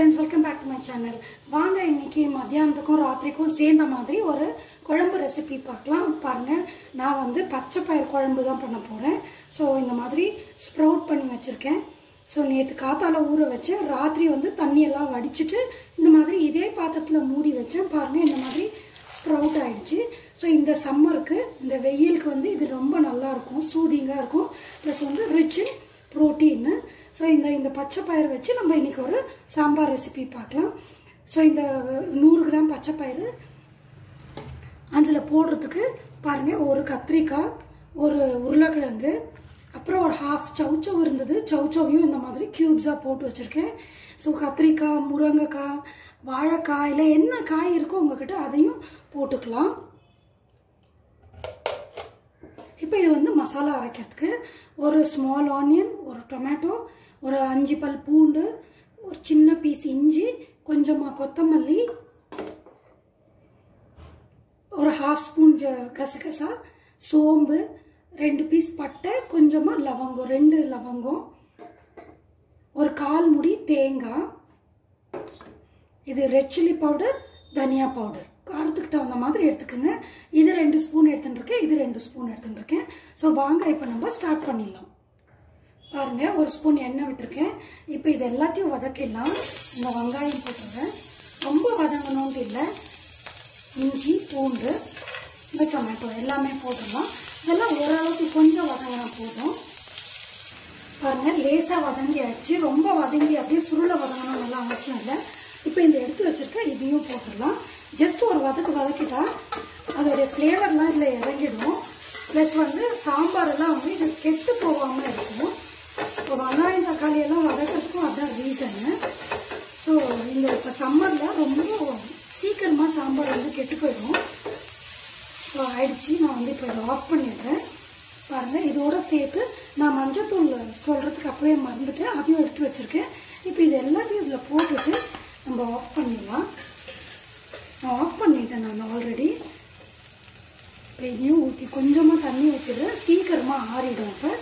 friends welcome back to my channel வாங்க இன்னைக்கு மத்தியானத்துக்கும் ராத்திரிக்கும் சேர்ந்த மாதிரி ஒரு குழம்பு ரெசிபி பார்க்கலாம் பாருங்க நான் வந்து பச்சை பயிர் குழம்பு தான் பண்ண போறேன் ஸோ இந்த மாதிரி ஸ்ப்ரவுட் பண்ணி வச்சிருக்கேன் ஸோ நேற்று காத்தால ஊற வச்சு ராத்திரி வந்து தண்ணியெல்லாம் வடிச்சிட்டு இந்த மாதிரி இதே பாத்திரத்தில் மூடி வச்சேன் பாருங்க இந்த மாதிரி ஸ்ப்ரவுட் ஆயிடுச்சு ஸோ இந்த சம்மருக்கு இந்த வெயிலுக்கு வந்து இது ரொம்ப நல்லா இருக்கும் சூதிங்காக இருக்கும் ப்ளஸ் வந்து ரிச் இன் ப்ரோட்டீன் ஸோ இந்த இந்த பச்சை பயிர் வச்சு நம்ம இன்னைக்கு ஒரு சாம்பார் ரெசிபி பார்க்கலாம் ஸோ இந்த நூறு கிராம் பச்சை பயிறு அதில் போடுறதுக்கு பாருங்கள் ஒரு கத்திரிக்காய் ஒரு உருளைக்கிழங்கு அப்புறம் ஒரு ஹாஃப் சவுச்சவ் இருந்தது சவுச்சவையும் இந்த மாதிரி க்யூப்ஸாக போட்டு வச்சுருக்கேன் ஸோ கத்திரிக்காய் முருங்கைக்காய் வாழைக்காய் இல்லை என்ன காய் இருக்கோ உங்ககிட்ட அதையும் போட்டுக்கலாம் இப்போ இது வந்து மசாலா அரைக்கிறதுக்கு ஒரு ஸ்மால் ஆனியன் ஒரு டொமேட்டோ ஒரு அஞ்சு பல் பூண்டு ஒரு சின்ன பீஸ் இஞ்சி கொஞ்சமாக கொத்தமல்லி ஒரு ஹாஃப் ஸ்பூன் கசகசா சோம்பு ரெண்டு பீஸ் பட்டை கொஞ்சமாக லவங்கம் ரெண்டு லவங்கம் ஒரு கால் முடி தேங்காய் இது ரெட் சில்லி பவுடர் தனியா பவுடர் காரத்துக்கு தகுந்த மாதிரி எடுத்துக்கோங்க இது ரெண்டு ஸ்பூன் எடுத்துட்டுருக்கேன் இது ரெண்டு ஸ்பூன் எடுத்துட்டுருக்கேன் ஸோ வாங்க இப்போ நம்ம ஸ்டார்ட் பண்ணிடலாம் பாருங்க ஒரு ஸ்பூன் எண்ணெய் விட்டுருக்கேன் இப்போ இது எல்லாத்தையும் வதக்கிடலாம் இந்த வெங்காயம் போட்டுருவேன் ரொம்ப வதங்கணும்னு இல்லை இஞ்சி பூண்டு இந்த டொமேட்டோ எல்லாமே போட்டுடலாம் இதெல்லாம் ஓரளவுக்கு கொஞ்சம் வதங்கினா போதும் பாருங்க லேசாக வதங்கி ஆயிடுச்சு ரொம்ப வதங்கி அப்படியே சுருளை வதங்கணும் நல்லா அவசியம் இல்லை இப்போ இந்த எடுத்து வச்சிருக்க இதையும் போட்டுடலாம் ஜஸ்ட் ஒரு வதக்கு வதக்கிட்டா அதோடைய ஃப்ளேவர்லாம் இதில் இறங்கிடும் ப்ளஸ் வந்து சாம்பார் எல்லாம் வந்து இது கெட்டு போகாமல் இருக்கும் இப்போ வெங்காயம் தக்காளி எல்லாம் வதக்கிறதுக்கும் அதுதான் ரீசனு ஸோ இந்த இப்போ சம்மரில் ரொம்ப சீக்கிரமாக சாம்பார் வந்து கெட்டு போயிடும் ஸோ ஆயிடுச்சு நான் வந்து இப்போ இதை ஆஃப் பண்ணிடுறேன் பாருங்கள் இதோட சேர்த்து நான் மஞ்சத்தூள் சொல்கிறதுக்கு அப்படியே மறந்துட்டேன் அதையும் எடுத்து வச்சுருக்கேன் இப்போ இது எல்லாத்தையும் இதில் போட்டுட்டு நம்ம ஆஃப் பண்ணிடலாம் நான் ஆஃப் பண்ணிட்டேன் நான் ஆல்ரெடி இப்போ இதையும் ஊற்றி கொஞ்சமாக தண்ணி ஊற்றிடு சீக்கிரமாக ஆறிடும் இப்போ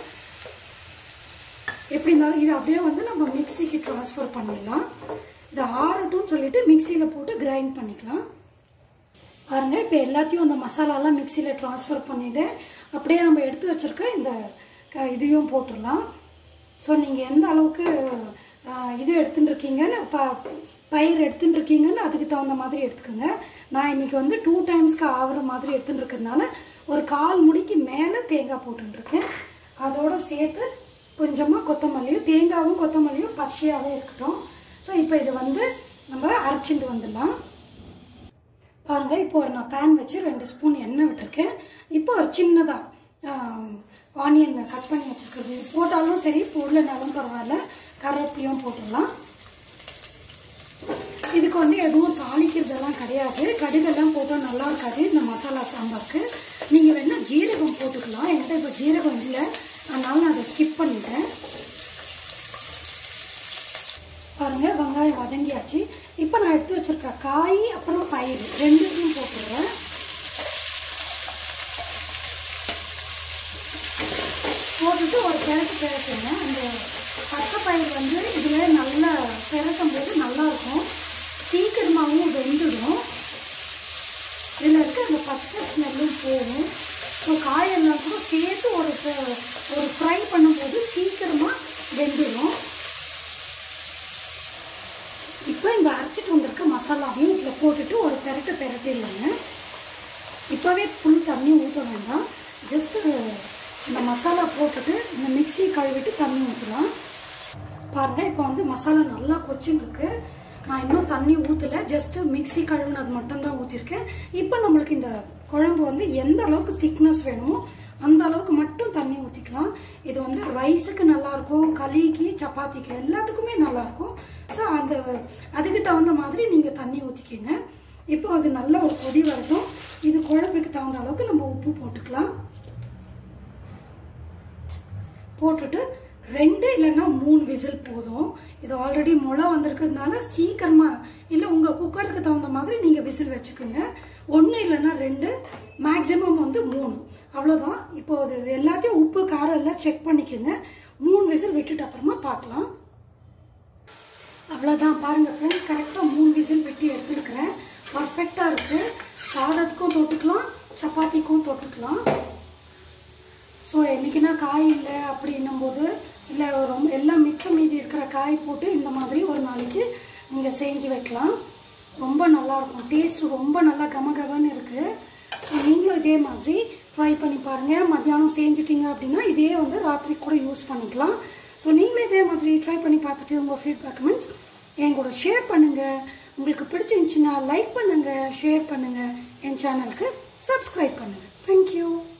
எப்படி இருந்தாலும் இது அப்படியே வந்து நம்ம மிக்சிக்கு ட்ரான்ஸ்ஃபர் பண்ணிடலாம் இதை ஆறட்டும்னு சொல்லிட்டு மிக்சியில் போட்டு கிரைண்ட் பண்ணிக்கலாம் பாருங்க இப்போ எல்லாத்தையும் அந்த மசாலாலாம் மிக்சியில் ட்ரான்ஸ்ஃபர் பண்ணிவிட்டு அப்படியே நம்ம எடுத்து வச்சுருக்க இந்த இதையும் போட்டுடலாம் ஸோ நீங்கள் எந்த அளவுக்கு இது எடுத்துட்டு இருக்கீங்கன்னு ப பயிர் எடுத்துட்டு இருக்கீங்கன்னு அதுக்கு தகுந்த மாதிரி எடுத்துக்கோங்க நான் இன்னைக்கு வந்து டூ டைம்ஸ்க்கு ஆகிற மாதிரி எடுத்துட்டு இருக்கிறதுனால ஒரு கால் முடிக்கு மேலே தேங்காய் போட்டுருக்கேன் அதோட சேர்த்து கொஞ்சமாக கொத்தமல்லியும் தேங்காவும் கொத்தமல்லியும் பச்சையாகவே இருக்கட்டும் ஸோ இப்போ இது வந்து நம்ம அரைச்சிட்டு வந்துடலாம் பாருங்க இப்போ ஒரு நான் பேன் வச்சு ரெண்டு ஸ்பூன் எண்ணெய் விட்டுருக்கேன் இப்போ ஒரு சின்னதாக ஆனியன் கட் பண்ணி வச்சுருக்கிறது போட்டாலும் சரி பொருளைனாலும் பரவாயில்ல கருவேப்பிலையும் போட்டுடலாம் இதுக்கு வந்து எதுவும் தாளிக்கிறதெல்லாம் கிடையாது கடுகெல்லாம் போட்டால் நல்லா இருக்காது இந்த மசாலா சாம்பாருக்கு நீங்கள் வேணால் ஜீரகம் போட்டுக்கலாம் என்கிட்ட இப்போ ஜீரகம் இல்லை அதனால நான் அதை ஸ்கிப் பண்ணிட்டேன் பாருங்க வெங்காயம் வதங்கியாச்சு இப்போ நான் எடுத்து வச்சிருக்க காய் அப்புறம் பயிர் ரெண்டுத்தையும் போட்டுடுறேன் போட்டுட்டு ஒரு பிறகு பிறக்குங்க அந்த பச்சை பயிர் வந்து இதில் நல்லா பிறக்கும் போது நல்லாயிருக்கும் சீக்கிரமாகவும் வெந்துடும் இதில் இருக்க அந்த பச்சை ஸ்மெல்லும் போகும் ஸோ காயெல்லாம் கூட சேர்த்து ஒரு ஒரு ஃப்ரை பண்ணும்போது சீக்கிரமாக வெந்துடும் இப்போ இந்த அரைச்சிட்டு வந்திருக்க மசாலாவையும் இதில் போட்டுட்டு ஒரு பெரட்டு பெரட்டிடலாங்க இப்போவே ஃபுல் தண்ணி ஊற்ற வேண்டாம் ஜஸ்ட்டு இந்த மசாலா போட்டுட்டு இந்த மிக்சி கழுவிட்டு தண்ணி ஊற்றலாம் பாருங்கள் இப்போ வந்து மசாலா நல்லா கொச்சின்னு இருக்கு நான் இன்னும் தண்ணி ஊற்றலை ஜஸ்ட்டு மிக்சி கழுவுனது மட்டும்தான் ஊற்றிருக்கேன் இப்போ நம்மளுக்கு இந்த குழம்பு வந்து எந்த அளவுக்கு திக்னஸ் வேணுமோ அந்த அளவுக்கு மட்டும் தண்ணி ஊற்றிக்கலாம் இது வந்து ரைஸுக்கு நல்லாயிருக்கும் களிக்கு சப்பாத்திக்கு எல்லாத்துக்குமே நல்லாயிருக்கும் ஸோ அந்த அதுக்கு தகுந்த மாதிரி நீங்கள் தண்ணி ஊற்றிக்கிங்க இப்போ அது நல்ல ஒரு கொதி வரட்டும் இது குழம்புக்கு தகுந்த அளவுக்கு நம்ம உப்பு போட்டுக்கலாம் போட்டுட்டு ரெண்டு இல்லைன்னா மூணு விசில் போதும் இது ஆல்ரெடி முளை வந்திருக்கிறதுனால சீக்கிரமாக இல்லை உங்கள் குக்கருக்கு தகுந்த மாதிரி நீங்கள் விசில் வச்சுக்கோங்க ஒன்று இல்லைன்னா ரெண்டு மேக்ஸிமம் வந்து மூணு அவ்வளோதான் இப்போ இது எல்லாத்தையும் உப்பு காரம் எல்லாம் செக் பண்ணிக்கோங்க மூணு விசில் விட்டுட்டு அப்புறமா பார்க்கலாம் அவ்வளோதான் பாருங்கள் ஃப்ரெண்ட்ஸ் கரெக்டாக மூணு விசில் விட்டு எடுத்துருக்கிறேன் பர்ஃபெக்டாக இருக்குது சாதத்துக்கும் தொட்டுக்கலாம் சப்பாத்திக்கும் தொட்டுக்கலாம் ஸோ என்றைக்குனா காய் இல்லை அப்படின்னும் போது இல்லை ரொம்ப எல்லாம் மிச்சம் மீதி இருக்கிற காய் போட்டு இந்த மாதிரி ஒரு நாளைக்கு நீங்கள் செஞ்சு வைக்கலாம் ரொம்ப நல்லாயிருக்கும் டேஸ்ட் ரொம்ப நல்லா கமகமன்னு இருக்குது ஸோ நீங்களும் இதே மாதிரி ட்ரை பண்ணி பாருங்கள் மத்தியானம் செஞ்சுட்டீங்க அப்படின்னா இதே வந்து ராத்திரி கூட யூஸ் பண்ணிக்கலாம் ஸோ நீங்களும் இதே மாதிரி ட்ரை பண்ணி பார்த்துட்டு உங்கள் ஃபீட்பேக் கமெண்ட்ஸ் என் கூட ஷேர் பண்ணுங்கள் உங்களுக்கு பிடிச்சிருந்துச்சுன்னா லைக் பண்ணுங்கள் ஷேர் பண்ணுங்கள் என் சேனலுக்கு சப்ஸ்கிரைப் பண்ணுங்கள் தேங்க்யூ